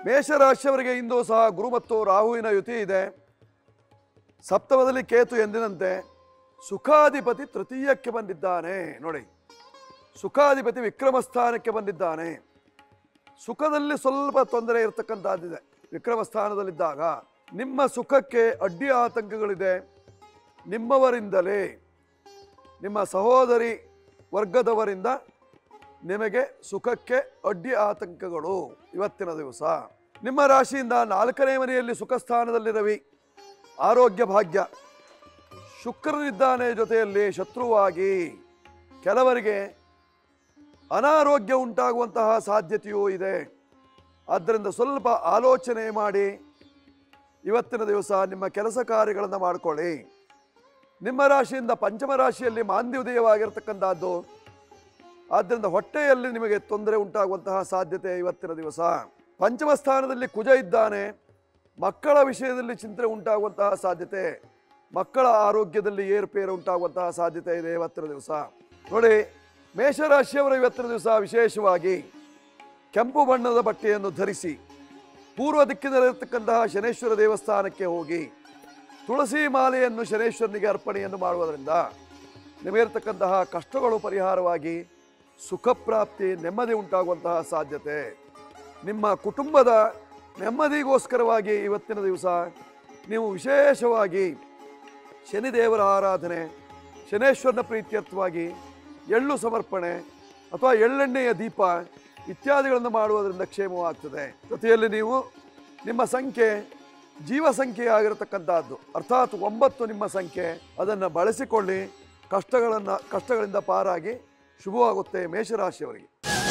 ಮೇಷರಾಶಿಯವರಿಗೆ ಇಂದು ಸಹ ಗುರು ಮತ್ತು ರಾಹುವಿನ ಯುತಿ ಇದೆ ಸಪ್ತಮದಲ್ಲಿ ಕೇತು ಎಂದಿನಂತೆ ಸುಖಾಧಿಪತಿ ತೃತೀಯಕ್ಕೆ ಬಂದಿದ್ದಾನೆ ನೋಡಿ ಸುಖಾಧಿಪತಿ ವಿಕ್ರಮ ಸ್ಥಾನಕ್ಕೆ ಬಂದಿದ್ದಾನೆ ಸುಖದಲ್ಲಿ ಸ್ವಲ್ಪ ತೊಂದರೆ ಇರತಕ್ಕಂಥದ್ದಿದೆ ವಿಕ್ರಮ ಸ್ಥಾನದಲ್ಲಿದ್ದಾಗ ನಿಮ್ಮ ಸುಖಕ್ಕೆ ಅಡ್ಡಿ ಆತಂಕಗಳಿದೆ ನಿಮ್ಮವರಿಂದಲೇ ನಿಮ್ಮ ಸಹೋದರಿ ವರ್ಗದವರಿಂದ ನಿಮಗೆ ಸುಖಕ್ಕೆ ಅಡ್ಡಿ ಆತಂಕಗಳು ಇವತ್ತಿನ ದಿವಸ ನಿಮ್ಮ ರಾಶಿಯಿಂದ ನಾಲ್ಕನೇ ಮನೆಯಲ್ಲಿ ಸುಖ ಸ್ಥಾನದಲ್ಲಿ ರವಿ ಆರೋಗ್ಯ ಭಾಗ್ಯ ಶುಕ್ರನಿದ್ದಾನೆ ಜೊತೆಯಲ್ಲಿ ಶತ್ರುವಾಗಿ ಕೆಲವರಿಗೆ ಅನಾರೋಗ್ಯ ಉಂಟಾಗುವಂತಹ ಸಾಧ್ಯತೆಯೂ ಇದೆ ಆದ್ದರಿಂದ ಸ್ವಲ್ಪ ಆಲೋಚನೆ ಮಾಡಿ ಇವತ್ತಿನ ದಿವಸ ನಿಮ್ಮ ಕೆಲಸ ಕಾರ್ಯಗಳನ್ನು ಮಾಡಿಕೊಳ್ಳಿ ನಿಮ್ಮ ರಾಶಿಯಿಂದ ಪಂಚಮ ರಾಶಿಯಲ್ಲಿ ಮಾಂದ್ಯೋದಯವಾಗಿರ್ತಕ್ಕಂಥದ್ದು ಆದ್ದರಿಂದ ಹೊಟ್ಟೆಯಲ್ಲಿ ನಿಮಗೆ ತೊಂದರೆ ಉಂಟಾಗುವಂತಹ ಸಾಧ್ಯತೆ ಇವತ್ತಿನ ದಿವಸ ಪಂಚಮ ಸ್ಥಾನದಲ್ಲಿ ಕುಜ ಇದ್ದಾನೆ ಮಕ್ಕಳ ವಿಷಯದಲ್ಲಿ ಚಿಂತನೆ ಉಂಟಾಗುವಂತಹ ಸಾಧ್ಯತೆ ಮಕ್ಕಳ ಆರೋಗ್ಯದಲ್ಲಿ ಏರುಪೇರು ಉಂಟಾಗುವಂತಹ ಸಾಧ್ಯತೆ ಇದೆ ಇವತ್ತಿನ ದಿವಸ ನೋಡಿ ಮೇಷರಾಶಿಯವರ ಇವತ್ತಿನ ದಿವಸ ವಿಶೇಷವಾಗಿ ಕೆಂಪು ಬಣ್ಣದ ಬಟ್ಟೆಯನ್ನು ಧರಿಸಿ ಪೂರ್ವ ದಿಕ್ಕಿನಲ್ಲಿರ್ತಕ್ಕಂತಹ ಶನೇಶ್ವರ ದೇವಸ್ಥಾನಕ್ಕೆ ಹೋಗಿ ತುಳಸಿ ಮಾಲೆಯನ್ನು ಶನೇಶ್ವರನಿಗೆ ಅರ್ಪಣೆಯನ್ನು ಮಾಡುವುದರಿಂದ ನಿಮಗಿರ್ತಕ್ಕಂತಹ ಕಷ್ಟಗಳು ಪರಿಹಾರವಾಗಿ ಸುಖ ಪ್ರಾಪ್ತಿ ನೆಮ್ಮದಿ ಉಂಟಾಗುವಂತಹ ಸಾಧ್ಯತೆ ನಿಮ್ಮ ಕುಟುಂಬದ ನೆಮ್ಮದಿಗೋಸ್ಕರವಾಗಿ ಇವತ್ತಿನ ದಿವಸ ನೀವು ವಿಶೇಷವಾಗಿ ಶನಿದೇವರ ಆರಾಧನೆ ಶನೇಶ್ವರನ ಪ್ರೀತ್ಯರ್ಥವಾಗಿ ಎಳ್ಳು ಸಮರ್ಪಣೆ ಅಥವಾ ಎಳ್ಳೆಣ್ಣೆಯ ದೀಪ ಇತ್ಯಾದಿಗಳನ್ನು ಮಾಡುವುದರಿಂದ ಕ್ಷೇಮವಾಗ್ತದೆ ಜೊತೆಯಲ್ಲಿ ನೀವು ನಿಮ್ಮ ಸಂಖ್ಯೆ ಜೀವ ಸಂಖ್ಯೆ ಆಗಿರತಕ್ಕಂಥದ್ದು ಅರ್ಥಾತ್ ಒಂಬತ್ತು ನಿಮ್ಮ ಸಂಖ್ಯೆ ಅದನ್ನು ಬಳಸಿಕೊಳ್ಳಿ ಕಷ್ಟಗಳನ್ನು ಕಷ್ಟಗಳಿಂದ ಪಾರಾಗಿ ಶುಭವಾಗುತ್ತೆ ಮೇಷರಾಶಿಯವರಿಗೆ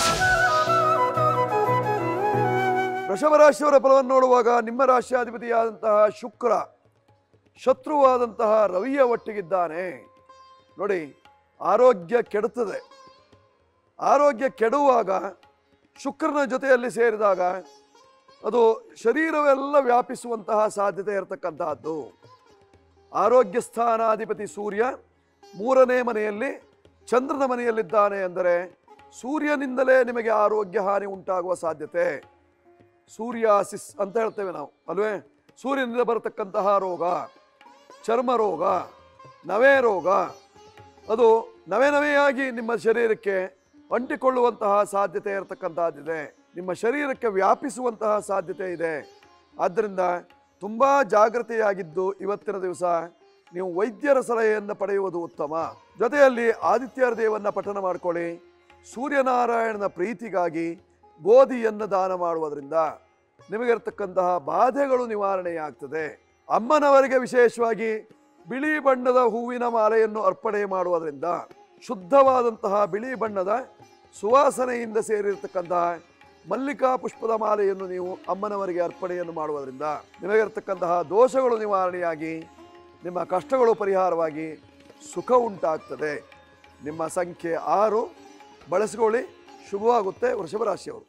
ವೃಷಭ ರಾಶಿಯವರ ಫಲವನ್ನು ನೋಡುವಾಗ ನಿಮ್ಮ ರಾಶಿಯಾಧಿಪತಿಯಾದಂತಹ ಶುಕ್ರ ಶತ್ರುವಾದಂತಹ ರವಿಯ ಒಟ್ಟಿಗಿದ್ದಾನೆ ನೋಡಿ ಆರೋಗ್ಯ ಕೆಡುತ್ತದೆ ಆರೋಗ್ಯ ಕೆಡುವಾಗ ಶುಕ್ರನ ಜೊತೆಯಲ್ಲಿ ಸೇರಿದಾಗ ಅದು ಶರೀರವೆಲ್ಲ ವ್ಯಾಪಿಸುವಂತಹ ಸಾಧ್ಯತೆ ಇರತಕ್ಕಂತಹದ್ದು ಆರೋಗ್ಯ ಸ್ಥಾನಾಧಿಪತಿ ಸೂರ್ಯ ಮೂರನೇ ಮನೆಯಲ್ಲಿ ಚಂದ್ರನ ಮನೆಯಲ್ಲಿದ್ದಾನೆ ಅಂದರೆ ಸೂರ್ಯನಿಂದಲೇ ನಿಮಗೆ ಆರೋಗ್ಯ ಹಾನಿ ಉಂಟಾಗುವ ಸಾಧ್ಯತೆ ಸೂರ್ಯಾಸಿಸ್ ಅಂತ ಹೇಳ್ತೇವೆ ನಾವು ಅಲ್ವೇ ಸೂರ್ಯನಿಂದ ಬರತಕ್ಕಂತಹ ರೋಗ ಚರ್ಮ ರೋಗ ನವೆ ರೋಗ ಅದು ನವೆ ನವೆಯಾಗಿ ನಿಮ್ಮ ಶರೀರಕ್ಕೆ ಅಂಟಿಕೊಳ್ಳುವಂತಹ ಸಾಧ್ಯತೆ ಇರತಕ್ಕಂತಹದ್ದಿದೆ ನಿಮ್ಮ ಶರೀರಕ್ಕೆ ವ್ಯಾಪಿಸುವಂತಹ ಸಾಧ್ಯತೆ ಇದೆ ಆದ್ದರಿಂದ ತುಂಬ ಜಾಗೃತೆಯಾಗಿದ್ದು ಇವತ್ತಿನ ದಿವಸ ನೀವು ವೈದ್ಯರ ಸಲಹೆಯನ್ನು ಪಡೆಯುವುದು ಉತ್ತಮ ಜೊತೆಯಲ್ಲಿ ಆದಿತ್ಯ ದೇವನ್ನ ಪಠನ ಮಾಡಿಕೊಳ್ಳಿ ಸೂರ್ಯನಾರಾಯಣನ ಪ್ರೀತಿಗಾಗಿ ಗೋಧಿಯನ್ನು ದಾನ ಮಾಡುವುದರಿಂದ ನಿಮಗಿರ್ತಕ್ಕಂತಹ ಬಾಧೆಗಳು ನಿವಾರಣೆಯಾಗ್ತದೆ ಅಮ್ಮನವರಿಗೆ ವಿಶೇಷವಾಗಿ ಬಿಳಿ ಬಣ್ಣದ ಹೂವಿನ ಮಾಲೆಯನ್ನು ಅರ್ಪಣೆ ಮಾಡುವುದರಿಂದ ಶುದ್ಧವಾದಂತಹ ಬಿಳಿ ಬಣ್ಣದ ಸುವಾಸನೆಯಿಂದ ಸೇರಿರ್ತಕ್ಕಂತಹ ಮಲ್ಲಿಕಾ ಪುಷ್ಪದ ಮಾಲೆಯನ್ನು ನೀವು ಅಮ್ಮನವರಿಗೆ ಅರ್ಪಣೆಯನ್ನು ಮಾಡುವುದರಿಂದ ನಿಮಗಿರ್ತಕ್ಕಂತಹ ದೋಷಗಳು ನಿವಾರಣೆಯಾಗಿ ನಿಮ್ಮ ಕಷ್ಟಗಳು ಪರಿಹಾರವಾಗಿ ಸುಖ ಉಂಟಾಗ್ತದೆ ನಿಮ್ಮ ಸಂಖ್ಯೆ ಆರು ಬಳಸಿಕೊಳ್ಳಿ ಶುಭವಾಗುತ್ತೆ ವೃಷಭ ರಾಶಿಯವರು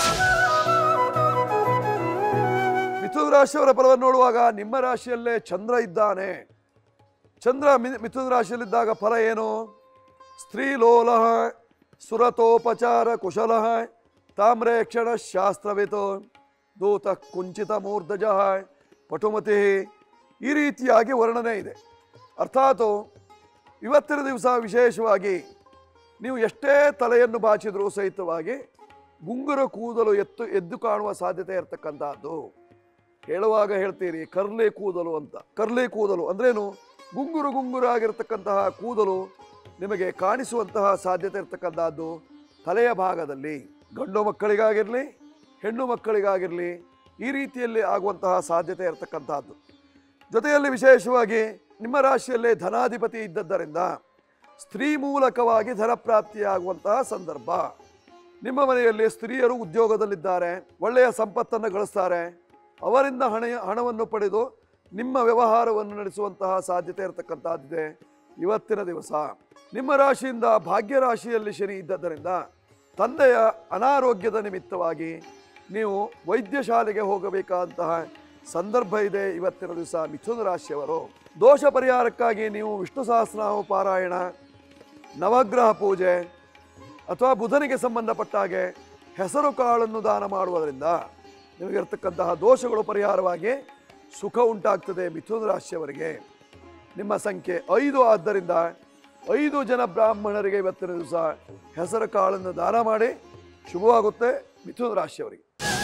ಮಿಥುನ ರಾಶಿಯವರ ಫಲವನ್ನು ನೋಡುವಾಗ ನಿಮ್ಮ ರಾಶಿಯಲ್ಲೇ ಚಂದ್ರ ಇದ್ದಾನೆ ಚಂದ್ರ ಮಿ- ಮಿಥುನ ರಾಶಿಯಲ್ಲಿದ್ದಾಗ ಫಲ ಏನು ಸ್ತ್ರೀಲೋಲ ಸುರತೋಪಚಾರ ಕುಶಲ ತಾಮ್ರೇಕ್ಷಣ ಶಾಸ್ತ್ರವಿತು ದೂತ ಕುಂಚಿತ ಮೂರ್ಧಜ ಪಟುಮತಿ ಈ ರೀತಿಯಾಗಿ ವರ್ಣನೆ ಇದೆ ಅರ್ಥಾತ್ ಇವತ್ತಿನ ದಿವಸ ವಿಶೇಷವಾಗಿ ನೀವು ಎಷ್ಟೇ ತಲೆಯನ್ನು ಬಾಚಿದರೂ ಸಹಿತವಾಗಿ ಗುಂಗುರ ಕೂದಲು ಎತ್ತು ಎದ್ದು ಕಾಣುವ ಸಾಧ್ಯತೆ ಇರತಕ್ಕಂತಹದ್ದು ಹೇಳುವಾಗ ಹೇಳ್ತೀರಿ ಕರ್ಲೆ ಕೂದಲು ಅಂತ ಕರ್ಲೆ ಕೂದಲು ಅಂದ್ರೇನು ಗುಂಗುರು ಗುಂಗುರು ಆಗಿರತಕ್ಕಂತಹ ಕೂದಲು ನಿಮಗೆ ಕಾಣಿಸುವಂತಹ ಸಾಧ್ಯತೆ ಇರತಕ್ಕಂತಹದ್ದು ತಲೆಯ ಭಾಗದಲ್ಲಿ ಗಂಡು ಮಕ್ಕಳಿಗಾಗಿರಲಿ ಹೆಣ್ಣು ಮಕ್ಕಳಿಗಾಗಿರಲಿ ಈ ರೀತಿಯಲ್ಲಿ ಆಗುವಂತಹ ಸಾಧ್ಯತೆ ಇರತಕ್ಕಂತಹದ್ದು ಜೊತೆಯಲ್ಲಿ ವಿಶೇಷವಾಗಿ ನಿಮ್ಮ ರಾಶಿಯಲ್ಲೇ ಧನಾಧಿಪತಿ ಇದ್ದದ್ದರಿಂದ ಸ್ತ್ರೀ ಮೂಲಕವಾಗಿ ಧನ ಪ್ರಾಪ್ತಿಯಾಗುವಂತಹ ಸಂದರ್ಭ ನಿಮ್ಮ ಮನೆಯಲ್ಲಿ ಸ್ತ್ರೀಯರು ಉದ್ಯೋಗದಲ್ಲಿದ್ದಾರೆ ಒಳ್ಳೆಯ ಸಂಪತ್ತನ್ನು ಗಳಿಸ್ತಾರೆ ಅವರಿಂದ ಹಣ ಹಣವನ್ನು ಪಡೆದು ನಿಮ್ಮ ವ್ಯವಹಾರವನ್ನು ನಡೆಸುವಂತಹ ಸಾಧ್ಯತೆ ಇರತಕ್ಕಂತಹದ್ದಿದೆ ಇವತ್ತಿನ ದಿವಸ ನಿಮ್ಮ ರಾಶಿಯಿಂದ ಭಾಗ್ಯ ರಾಶಿಯಲ್ಲಿ ಶನಿ ಇದ್ದದ್ದರಿಂದ ತಂದೆಯ ಅನಾರೋಗ್ಯದ ನಿಮಿತ್ತವಾಗಿ ನೀವು ವೈದ್ಯಶಾಲೆಗೆ ಹೋಗಬೇಕಾದಂತಹ ಸಂದರ್ಭ ಇದೆ ಇವತ್ತಿನ ದಿವಸ ಮಿಥುನ ರಾಶಿಯವರು ದೋಷ ಪರಿಹಾರಕ್ಕಾಗಿ ನೀವು ವಿಷ್ಣು ಸಹಸ್ರನಾಮ ಪಾರಾಯಣ ನವಗ್ರಹ ಪೂಜೆ ಅಥವಾ ಬುಧನಿಗೆ ಸಂಬಂಧಪಟ್ಟ ಹಾಗೆ ಹೆಸರು ಕಾಳನ್ನು ದಾನ ಮಾಡುವುದರಿಂದ ನಿಮಗಿರ್ತಕ್ಕಂತಹ ದೋಷಗಳು ಪರಿಹಾರವಾಗಿ ಸುಖ ಉಂಟಾಗ್ತದೆ ಮಿಥುನ ರಾಶಿಯವರಿಗೆ ನಿಮ್ಮ ಸಂಖ್ಯೆ ಐದು ಆದ್ದರಿಂದ ಐದು ಜನ ಬ್ರಾಹ್ಮಣರಿಗೆ ಇವತ್ತಿನ ದಿವಸ ಹೆಸರು ಕಾಳನ್ನು ದಾನ ಮಾಡಿ ಶುಭವಾಗುತ್ತೆ ಮಿಥುನ ರಾಶಿಯವರಿಗೆ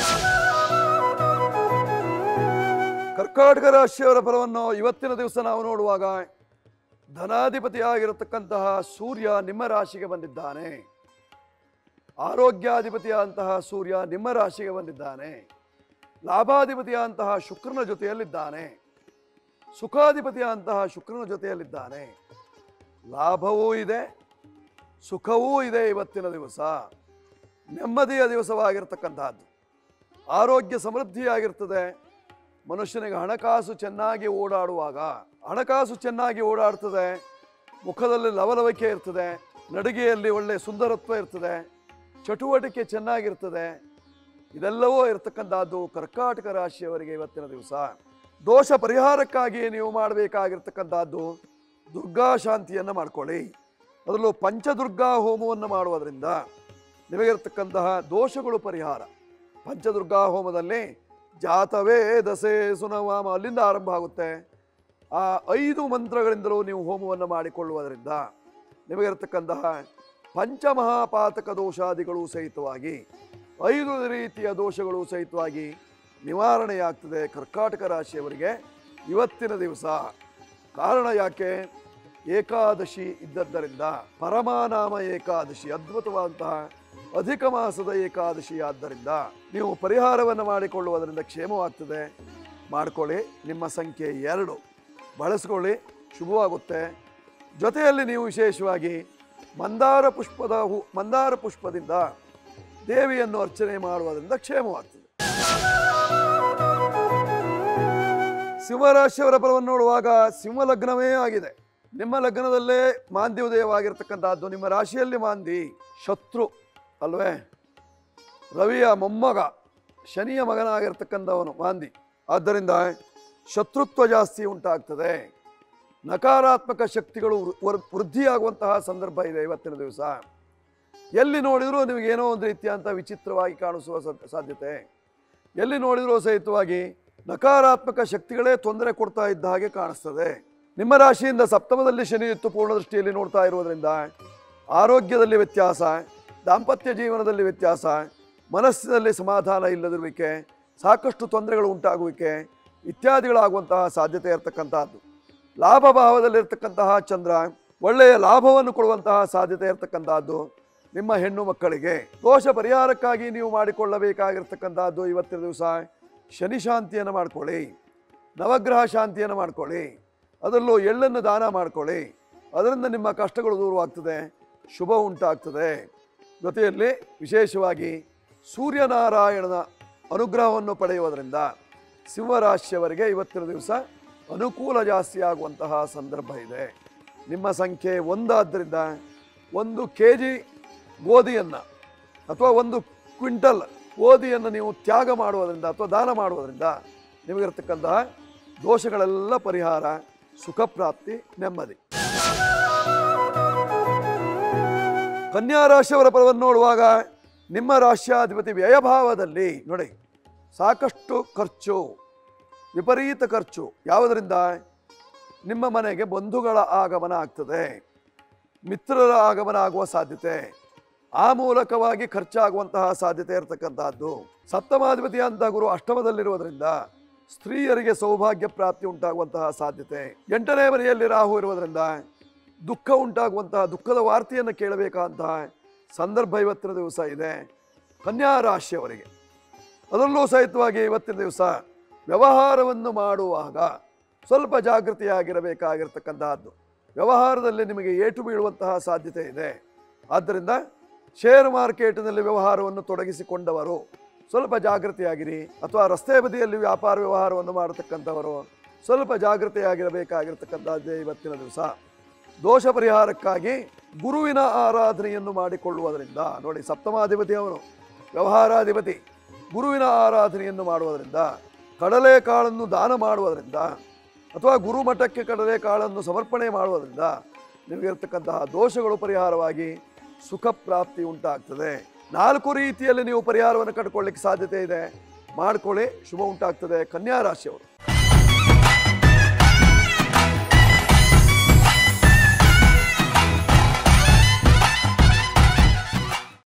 ಕರ್ಕಾಟಕ ರಾಶಿಯವರ ಫಲವನ್ನು ಇವತ್ತಿನ ದಿವಸ ನಾವು ನೋಡುವಾಗ ಧನಾಧಿಪತಿಯಾಗಿರತಕ್ಕಂತಹ ಸೂರ್ಯ ನಿಮ್ಮ ರಾಶಿಗೆ ಬಂದಿದ್ದಾನೆ ಆರೋಗ್ಯಾಧಿಪತಿಯಾದಂತಹ ಸೂರ್ಯ ನಿಮ್ಮ ರಾಶಿಗೆ ಬಂದಿದ್ದಾನೆ ಲಾಭಾಧಿಪತಿಯಾದಂತಹ ಶುಕ್ರನ ಜೊತೆಯಲ್ಲಿದ್ದಾನೆ ಸುಖಾಧಿಪತಿಯಾದಂತಹ ಶುಕ್ರನ ಜೊತೆಯಲ್ಲಿದ್ದಾನೆ ಲಾಭವೂ ಇದೆ ಸುಖವೂ ಇದೆ ಇವತ್ತಿನ ದಿವಸ ನೆಮ್ಮದಿಯ ದಿವಸವಾಗಿರ್ತಕ್ಕಂತಹದ್ದು ಆರೋಗ್ಯ ಸಮೃದ್ಧಿಯಾಗಿರ್ತದೆ ಮನುಷ್ಯನಿಗೆ ಹಣಕಾಸು ಚೆನ್ನಾಗಿ ಓಡಾಡುವಾಗ ಹಣಕಾಸು ಚೆನ್ನಾಗಿ ಓಡಾಡ್ತದೆ ಮುಖದಲ್ಲಿ ಲವಲವಿಕೆ ಇರ್ತದೆ ನಡಿಗೆಯಲ್ಲಿ ಒಳ್ಳೆ ಸುಂದರತ್ವ ಇರ್ತದೆ ಚಟುವಟಿಕೆ ಚೆನ್ನಾಗಿರ್ತದೆ ಇದೆಲ್ಲವೂ ಇರತಕ್ಕಂಥದ್ದು ಕರ್ಕಾಟಕ ರಾಶಿಯವರಿಗೆ ಇವತ್ತಿನ ದಿವಸ ದೋಷ ಪರಿಹಾರಕ್ಕಾಗಿ ನೀವು ಮಾಡಬೇಕಾಗಿರ್ತಕ್ಕಂಥದ್ದು ದುರ್ಗಾ ಶಾಂತಿಯನ್ನು ಮಾಡ್ಕೊಳ್ಳಿ ಅದರಲ್ಲೂ ಪಂಚದುರ್ಗಾ ಹೋಮವನ್ನು ಮಾಡುವುದರಿಂದ ನಿಮಗಿರ್ತಕ್ಕಂತಹ ದೋಷಗಳು ಪರಿಹಾರ ಪಂಚದುರ್ಗಾ ಹೋಮದಲ್ಲಿ ಜಾತವೇ ದಸೆ ಸುನವಾಮ ಅಲ್ಲಿಂದ ಆರಂಭ ಆಗುತ್ತೆ ಆ ಐದು ಮಂತ್ರಗಳಿಂದಲೂ ನೀವು ಹೋಮವನ್ನು ಮಾಡಿಕೊಳ್ಳುವುದರಿಂದ ನಿಮಗಿರತಕ್ಕಂತಹ ಪಂಚಮಹಾಪಾತಕ ದೋಷಾದಿಗಳು ಸಹಿತವಾಗಿ ಐದು ರೀತಿಯ ದೋಷಗಳು ಸಹಿತವಾಗಿ ನಿವಾರಣೆಯಾಗ್ತದೆ ಕರ್ಕಾಟಕ ರಾಶಿಯವರಿಗೆ ಇವತ್ತಿನ ದಿವಸ ಕಾರಣ ಯಾಕೆ ಏಕಾದಶಿ ಇದ್ದದ್ದರಿಂದ ಪರಮಾನಾಮ ಏಕಾದಶಿ ಅದ್ಭುತವಾದಂತಹ ಅಧಿಕ ಮಾಸದ ಏಕಾದಶಿ ಆದ್ದರಿಂದ ನೀವು ಪರಿಹಾರವನ್ನು ಮಾಡಿಕೊಳ್ಳುವುದರಿಂದ ಕ್ಷೇಮವಾಗ್ತದೆ ಮಾಡ್ಕೊಳ್ಳಿ ನಿಮ್ಮ ಸಂಖ್ಯೆ ಎರಡು ಬಳಸ್ಕೊಳ್ಳಿ ಶುಭವಾಗುತ್ತೆ ಜೊತೆಯಲ್ಲಿ ನೀವು ವಿಶೇಷವಾಗಿ ಮಂದಾರ ಪುಷ್ಪದ ಹೂ ಮಂದಾರ ಪುಷ್ಪದಿಂದ ದೇವಿಯನ್ನು ಅರ್ಚನೆ ಮಾಡುವುದರಿಂದ ಕ್ಷೇಮವಾಗ್ತದೆ ಸಿಂಹರಾಶಿಯವರ ಫಲವನ್ನು ನೋಡುವಾಗ ಸಿಂಹ ಲಗ್ನವೇ ಆಗಿದೆ ನಿಮ್ಮ ಲಗ್ನದಲ್ಲೇ ಮಾಂದಿ ಉದಯವಾಗಿರ್ತಕ್ಕಂಥದ್ದು ನಿಮ್ಮ ರಾಶಿಯಲ್ಲಿ ಮಾಂದಿ ಶತ್ರು ಅಲ್ವೇ ರವಿಯ ಮೊಮ್ಮಗ ಶನಿಯ ಮಗನಾಗಿರ್ತಕ್ಕಂಥವನು ಮಾಂದಿ ಆದ್ದರಿಂದ ಶತ್ರುತ್ವ ಜಾಸ್ತಿ ಉಂಟಾಗ್ತದೆ ನಕಾರಾತ್ಮಕ ಶಕ್ತಿಗಳು ವೃ- ವರ್- ವೃದ್ಧಿಯಾಗುವಂತಹ ಸಂದರ್ಭ ಇದೆ ಇವತ್ತಿನ ದಿವಸ ಎಲ್ಲಿ ನೋಡಿದರೂ ನಿಮಗೇನೋ ಒಂದು ರೀತಿಯ ಅಂತ ವಿಚಿತ್ರವಾಗಿ ಕಾಣಿಸುವ ಸಾಧ್ಯ- ಸಾಧ್ಯತೆ ಎಲ್ಲಿ ನೋಡಿದರೂ ಸಹಿತವಾಗಿ ನಕಾರಾತ್ಮಕ ಶಕ್ತಿಗಳೇ ತೊಂದರೆ ಕೊಡ್ತಾ ಇದ್ದ ಹಾಗೆ ಕಾಣಿಸ್ತದೆ ನಿಮ್ಮ ರಾಶಿಯಿಂದ ಸಪ್ತಮದಲ್ಲಿ ಶನಿ ಇತ್ತು ಪೂರ್ಣ ದೃಷ್ಟಿಯಲ್ಲಿ ನೋಡ್ತಾ ಇರುವುದರಿಂದ ಆರೋಗ್ಯದಲ್ಲಿ ವ್ಯತ್ಯಾಸ ದಾಂಪತ್ಯ ಜೀವನದಲ್ಲಿ ವ್ಯತ್ಯಾಸ ಮನಸ್ಸಿನಲ್ಲಿ ಸಮಾಧಾನ ಇಲ್ಲದಿರುವಿಕೆ ಸಾಕಷ್ಟು ತೊಂದರೆಗಳು ಉಂಟಾಗುವಿಕೆ ಇತ್ಯಾದಿಗಳಾಗುವಂತಹ ಸಾಧ್ಯತೆ ಇರತಕ್ಕಂತಹದ್ದು ಲಾಭ ಭಾವದಲ್ಲಿರ್ತಕ್ಕಂತಹ ಚಂದ್ರ ಒಳ್ಳೆಯ ಲಾಭವನ್ನು ಕೊಡುವಂತಹ ಸಾಧ್ಯತೆ ಇರತಕ್ಕಂತಹದ್ದು ನಿಮ್ಮ ಹೆಣ್ಣು ಮಕ್ಕಳಿಗೆ ದೋಷ ಪರಿಹಾರಕ್ಕಾಗಿ ನೀವು ಮಾಡಿಕೊಳ್ಳಬೇಕಾಗಿರ್ತಕ್ಕಂತಹದ್ದು ಇವತ್ತಿನ ದಿವಸ ಶನಿ ಶಾಂತಿಯನ್ನು ಮಾಡ್ಕೊಳ್ಳಿ ನವಗ್ರಹ ಶಾಂತಿಯನ್ನು ಮಾಡ್ಕೊಳ್ಳಿ ಅದರಲ್ಲೂ ಎಳ್ಳನ್ನು ದಾನ ಮಾಡ್ಕೊಳ್ಳಿ ಅದರಿಂದ ನಿಮ್ಮ ಕಷ್ಟಗಳು ದೂರವಾಗ್ತದೆ ಶುಭ ಉಂಟಾಗ್ತದೆ ಜೊತೆಯಲ್ಲಿ ವಿಶೇಷವಾಗಿ ಸೂರ್ಯನಾರಾಯಣನ ಅನುಗ್ರಹವನ್ನು ಪಡೆಯುವುದರಿಂದ ಸಿಂಹರಾಶಿಯವರಿಗೆ ಇವತ್ತಿನ ದಿವಸ ಅನುಕೂಲ ಜಾಸ್ತಿ ಆಗುವಂತಹ ಸಂದರ್ಭ ಇದೆ ನಿಮ್ಮ ಸಂಖ್ಯೆ ಒಂದಾದ್ದರಿಂದ ಒಂದು ಕೆ ಜಿ ಗೋಧಿಯನ್ನು ಅಥವಾ ಒಂದು ಕ್ವಿಂಟಲ್ ಗೋಧಿಯನ್ನು ನೀವು ತ್ಯಾಗ ಮಾಡುವುದರಿಂದ ಅಥವಾ ದಾನ ಮಾಡುವುದರಿಂದ ನಿಮಗಿರ್ತಕ್ಕಂತಹ ದೋಷಗಳೆಲ್ಲ ಪರಿಹಾರ ಸುಖ ಪ್ರಾಪ್ತಿ ನೆಮ್ಮದಿ ಕನ್ಯಾ ರಾಶಿಯವರ ಫಲವನ್ನು ನೋಡುವಾಗ ನಿಮ್ಮ ರಾಶ್ಯಾಧಿಪತಿ ವ್ಯಯಭಾವದಲ್ಲಿ ನೋಡಿ ಸಾಕಷ್ಟು ಖರ್ಚು ವಿಪರೀತ ಖರ್ಚು ಯಾವುದರಿಂದ ನಿಮ್ಮ ಮನೆಗೆ ಬಂಧುಗಳ ಆಗಮನ ಆಗ್ತದೆ ಮಿತ್ರರ ಆಗಮನ ಆಗುವ ಸಾಧ್ಯತೆ ಆ ಮೂಲಕವಾಗಿ ಖರ್ಚಾಗುವಂತಹ ಸಾಧ್ಯತೆ ಇರತಕ್ಕಂತಹದ್ದು ಸಪ್ತಮಾಧಿಪತಿಯಂತಹ ಗುರು ಅಷ್ಟಮದಲ್ಲಿರುವುದರಿಂದ ಸ್ತ್ರೀಯರಿಗೆ ಸೌಭಾಗ್ಯ ಪ್ರಾಪ್ತಿ ಉಂಟಾಗುವಂತಹ ಸಾಧ್ಯತೆ ಎಂಟನೇ ಮನೆಯಲ್ಲಿ ರಾಹು ಇರುವುದರಿಂದ ದುಃಖ ಉಂಟಾಗುವಂತಹ ದುಃಖದ ವಾರ್ತೆಯನ್ನು ಕೇಳಬೇಕಾದಂತಹ ಸಂದರ್ಭ ಇವತ್ತಿನ ದಿವಸ ಇದೆ ಕನ್ಯಾ ರಾಶಿಯವರಿಗೆ ಅದರಲ್ಲೂ ಸಹಿತವಾಗಿ ಇವತ್ತಿನ ದಿವಸ ವ್ಯವಹಾರವನ್ನು ಮಾಡುವಾಗ ಸ್ವಲ್ಪ ಜಾಗೃತಿಯಾಗಿರಬೇಕಾಗಿರ್ತಕ್ಕಂತಹದ್ದು ವ್ಯವಹಾರದಲ್ಲಿ ನಿಮಗೆ ಏಟು ಬೀಳುವಂತಹ ಸಾಧ್ಯತೆ ಇದೆ ಆದ್ದರಿಂದ ಶೇರ್ ಮಾರ್ಕೆಟ್ನಲ್ಲಿ ವ್ಯವಹಾರವನ್ನು ತೊಡಗಿಸಿಕೊಂಡವರು ಸ್ವಲ್ಪ ಜಾಗೃತಿಯಾಗಿರಿ ಅಥವಾ ರಸ್ತೆ ಬದಿಯಲ್ಲಿ ವ್ಯಾಪಾರ ವ್ಯವಹಾರವನ್ನು ಮಾಡತಕ್ಕಂಥವರು ಸ್ವಲ್ಪ ಜಾಗೃತಿಯಾಗಿರಬೇಕಾಗಿರ್ತಕ್ಕಂಥದ್ದೇ ಇವತ್ತಿನ ದಿವಸ ದೋಷ ಪರಿಹಾರಕ್ಕಾಗಿ ಗುರುವಿನ ಆರಾಧನೆಯನ್ನು ಮಾಡಿಕೊಳ್ಳುವುದರಿಂದ ನೋಡಿ ಸಪ್ತಮಾಧಿಪತಿ ಅವನು ವ್ಯವಹಾರಾಧಿಪತಿ ಗುರುವಿನ ಆರಾಧನೆಯನ್ನು ಮಾಡುವುದರಿಂದ ಕಡಲೆಕಾಳನ್ನು ದಾನ ಮಾಡುವುದರಿಂದ ಅಥವಾ ಗುರುಮಠಕ್ಕೆ ಕಡಲೆಕಾಳನ್ನು ಸಮರ್ಪಣೆ ಮಾಡುವುದರಿಂದ ನಿಮಗಿರ್ತಕ್ಕಂತಹ ದೋಷಗಳು ಪರಿಹಾರವಾಗಿ ಸುಖ ಪ್ರಾಪ್ತಿ ಉಂಟಾಗ್ತದೆ ನಾಲ್ಕು ರೀತಿಯಲ್ಲಿ ನೀವು ಪರಿಹಾರವನ್ನು ಕಟ್ಕೊಳ್ಳಿಕ್ಕೆ ಸಾಧ್ಯತೆ ಇದೆ ಮಾಡ್ಕೊಳ್ಳಿ ಶುಭ ಉಂಟಾಗ್ತದೆ ಕನ್ಯಾ ರಾಶಿಯವರು